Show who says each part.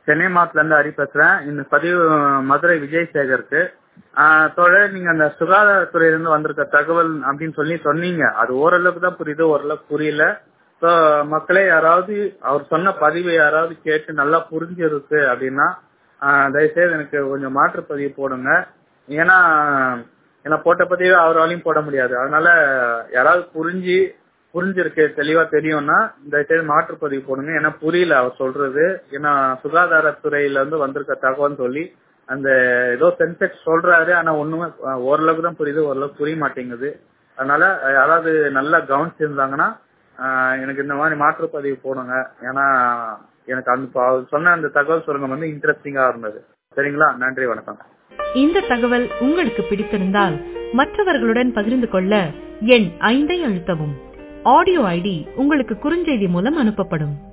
Speaker 1: சென்னை மாவட்டத்துல இருந்து ஹரி பேசுறேன் இந்த பதிவு மதுரை விஜய் சேகருக்கு ஆஹ் தோழர் நீங்க அந்த சுகாதாரத்துறையில இருந்து வந்திருக்க தகவல் அப்படின்னு சொல்லி சொன்னீங்க அது ஓரளவுக்கு தான் புரியுது ஓரளவுக்கு புரியல ஸோ மக்களே யாராவது அவர் சொன்ன பதிவை யாராவது கேட்டு நல்லா புரிஞ்சிருக்கு அப்படின்னா ஆஹ் தயவுசெய்து எனக்கு கொஞ்சம் மாற்று பதிவு போடுங்க ஏன்னா ஏன்னா போட்ட பதிவு அவராலையும் போட முடியாது அதனால யாராவது புரிஞ்சு புரிஞ்சிருக்கு தெளிவா தெரியும்னா தயவுசெய்து மாற்று பதிவு போடுங்க ஏன்னா புரியல அவர் சொல்றது ஏன்னா சுகாதாரத்துறையில இருந்து வந்திருக்க தகவல் சொல்லி அந்த ஏதோ சென்செக்ஸ் சொல்றாரு ஆனா ஒண்ணுமே அஹ், ஓரளவுக்கு தான் புரியுது ஓரளவுக்கு புரிய மாட்டேங்குது அதனால அஹ், யாராவது நல்லா கவனிச்சிருந்தாங்கன்னா ஆஹ், எனக்கு இந்த மாதிரி மாற்று பதிவு போடுங்க ஏன்னா எனக்கு அந்த ப- அவர் சொன்ன அந்த தகவல் சுரங்கம் வந்து இன்ட்ரெஸ்டிங்கா இருந்தது சரிங்களா நன்றி வணக்கம்
Speaker 2: இந்த தகவல் உங்களுக்கு பிடித்திருந்தால் மற்றவர்களுடன் பகிர்ந்து கொள்ள எண் ஐந்தை அழுத்தவும் ஆடியோ ஐடி உங்களுக்கு குறுஞ்செய்தி மூலம் அனுப்பப்படும்